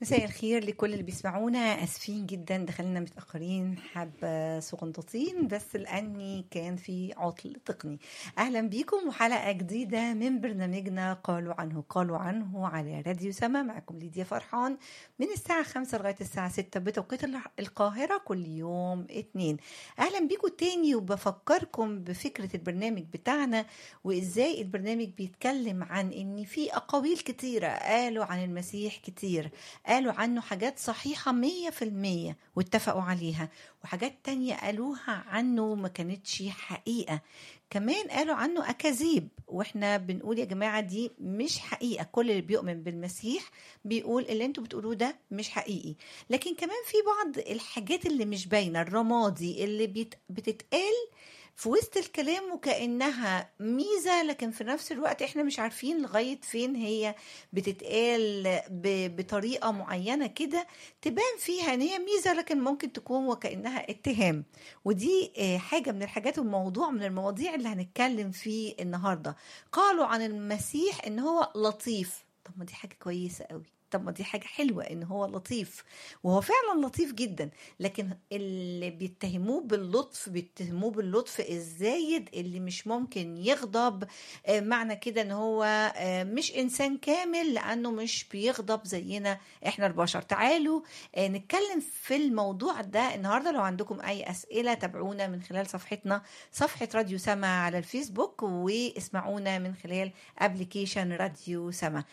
مساء الخير لكل اللي بيسمعونا اسفين جدا دخلنا متاخرين حبه صغنطوطين بس لاني كان في عطل تقني اهلا بيكم وحلقه جديده من برنامجنا قالوا عنه قالوا عنه على راديو سما معكم ليديا فرحان من الساعه 5 لغايه الساعه 6 بتوقيت القاهره كل يوم اثنين اهلا بيكم تاني وبفكركم بفكره البرنامج بتاعنا وازاي البرنامج بيتكلم عن ان في اقاويل كتيره قالوا عن المسيح كتير قالوا عنه حاجات صحيحة مية في المية واتفقوا عليها وحاجات تانية قالوها عنه ما كانتش حقيقة كمان قالوا عنه أكاذيب وإحنا بنقول يا جماعة دي مش حقيقة كل اللي بيؤمن بالمسيح بيقول اللي انتوا بتقولوه ده مش حقيقي لكن كمان في بعض الحاجات اللي مش باينة الرمادي اللي بيت بتتقال في وسط الكلام وكأنها ميزة لكن في نفس الوقت احنا مش عارفين لغاية فين هي بتتقال بطريقة معينة كده تبان فيها ان هي ميزة لكن ممكن تكون وكأنها اتهام ودي حاجة من الحاجات الموضوع من المواضيع اللي هنتكلم فيه النهاردة قالوا عن المسيح ان هو لطيف طب ما دي حاجة كويسة قوي طب ما دي حاجة حلوة إن هو لطيف وهو فعلا لطيف جدا لكن اللي بيتهموه باللطف بيتهموه باللطف الزايد اللي مش ممكن يغضب معنى كده إن هو مش إنسان كامل لأنه مش بيغضب زينا إحنا البشر تعالوا نتكلم في الموضوع ده النهاردة لو عندكم أي أسئلة تابعونا من خلال صفحتنا صفحة راديو سما على الفيسبوك واسمعونا من خلال ابلكيشن راديو سما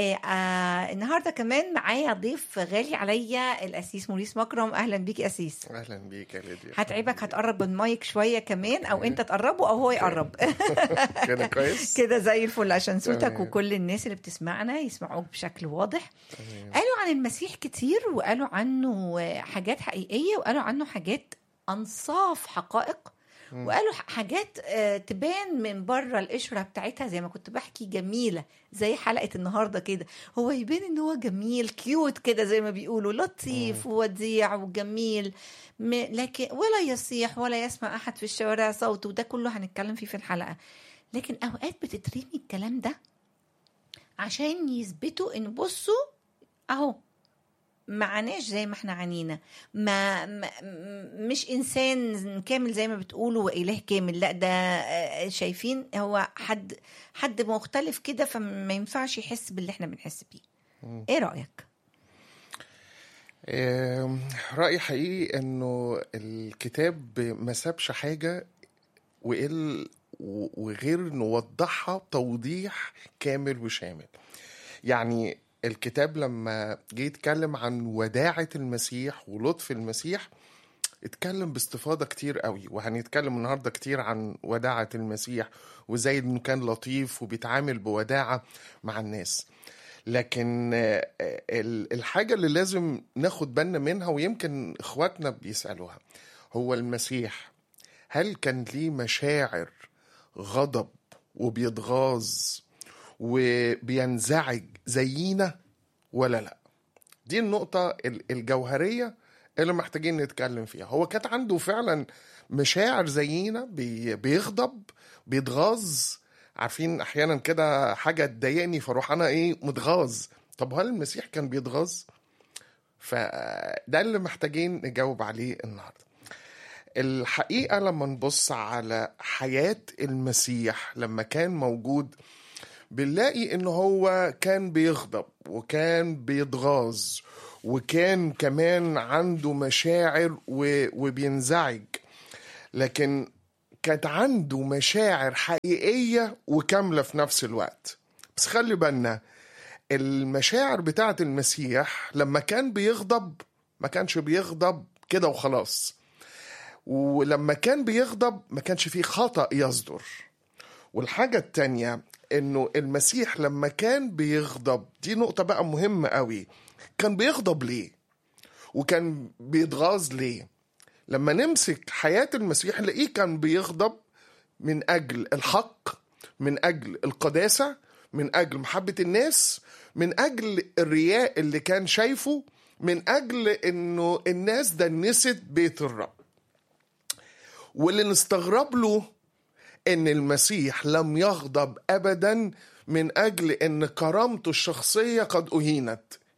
آه النهارده كمان معايا ضيف غالي عليا الاسيس موريس مكرم اهلا بيك اسيس اهلا بيك يا ليديا هتعبك هتقرب من المايك شويه كمان او انت تقربه او هو يقرب كده كويس كده زي الفل عشان صوتك وكل الناس اللي بتسمعنا يسمعوك بشكل واضح قالوا عن المسيح كتير وقالوا عنه حاجات حقيقيه وقالوا عنه حاجات انصاف حقائق وقالوا حاجات تبان من بره القشره بتاعتها زي ما كنت بحكي جميله زي حلقه النهارده كده هو يبان ان هو جميل كيوت كده زي ما بيقولوا لطيف ووديع وجميل لكن ولا يصيح ولا يسمع احد في الشوارع صوته وده كله هنتكلم فيه في الحلقه لكن اوقات بتترمي الكلام ده عشان يثبتوا ان بصوا اهو ما عاناش زي ما احنا عانينا ما, ما مش انسان كامل زي ما بتقولوا واله كامل لا ده شايفين هو حد حد مختلف كده فما ينفعش يحس باللي احنا بنحس بيه ايه رايك رايي حقيقي انه الكتاب ما سابش حاجه وإل وغير نوضحها توضيح كامل وشامل يعني الكتاب لما جه يتكلم عن وداعة المسيح ولطف المسيح اتكلم باستفاضة كتير قوي وهنتكلم النهاردة كتير عن وداعة المسيح وازاي انه كان لطيف وبيتعامل بوداعة مع الناس لكن الحاجة اللي لازم ناخد بالنا منها ويمكن اخواتنا بيسألوها هو المسيح هل كان ليه مشاعر غضب وبيتغاظ وبينزعج زينا ولا لا دي النقطة الجوهرية اللي محتاجين نتكلم فيها هو كانت عنده فعلا مشاعر زينا بيغضب بيتغاظ عارفين احيانا كده حاجة تضايقني فاروح انا ايه متغاظ طب هل المسيح كان بيتغاظ فده اللي محتاجين نجاوب عليه النهارده الحقيقة لما نبص على حياة المسيح لما كان موجود بنلاقي ان هو كان بيغضب وكان بيتغاظ وكان كمان عنده مشاعر وبينزعج لكن كانت عنده مشاعر حقيقية وكاملة في نفس الوقت بس خلي بالنا المشاعر بتاعة المسيح لما كان بيغضب ما كانش بيغضب كده وخلاص ولما كان بيغضب ما كانش فيه خطأ يصدر والحاجة التانية انه المسيح لما كان بيغضب دي نقطة بقى مهمة قوي كان بيغضب ليه وكان بيتغاظ ليه لما نمسك حياة المسيح نلاقيه كان بيغضب من أجل الحق من أجل القداسة من أجل محبة الناس من أجل الرياء اللي كان شايفه من أجل أنه الناس دنست بيت الرب واللي نستغرب له ان المسيح لم يغضب ابدا من اجل ان كرامته الشخصيه قد اهينت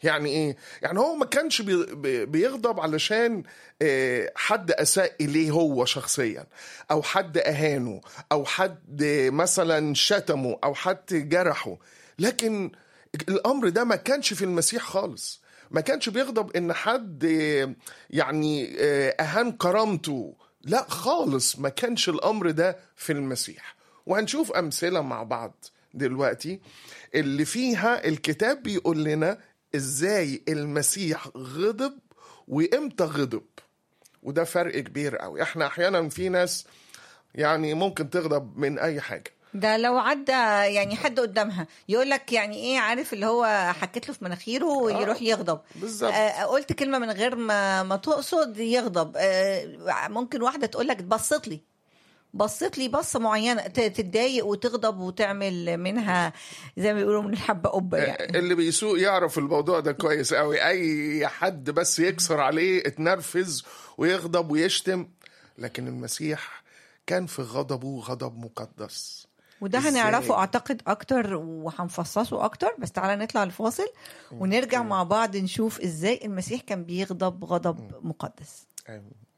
يعني ايه يعني هو ما كانش بي- بي- بيغضب علشان آه، حد اساء اليه هو شخصيا او حد اهانه او حد مثلا شتمه او حد جرحه لكن الامر ده ما كانش في المسيح خالص ما كانش بيغضب ان حد آه، يعني آه، اهان كرامته لا خالص ما كانش الامر ده في المسيح وهنشوف امثله مع بعض دلوقتي اللي فيها الكتاب بيقول لنا ازاي المسيح غضب وامتى غضب وده فرق كبير قوي احنا احيانا في ناس يعني ممكن تغضب من اي حاجه ده لو عدى يعني حد قدامها يقول لك يعني ايه عارف اللي هو حكيت له في مناخيره ويروح يغضب بالظبط. آه قلت كلمه من غير ما ما تقصد يغضب آه ممكن واحده تقول لك بصت لي بصت لي بصه معينه ت- تتضايق وتغضب وتعمل منها زي ما بيقولوا من الحبه قبه يعني اللي بيسوق يعرف الموضوع ده كويس قوي اي حد بس يكسر عليه اتنرفز ويغضب ويشتم لكن المسيح كان في غضبه غضب مقدس وده إزاي؟ هنعرفه اعتقد اكتر وهنفصصه اكتر بس تعالى نطلع الفاصل ونرجع مع بعض نشوف ازاي المسيح كان بيغضب غضب مقدس آمين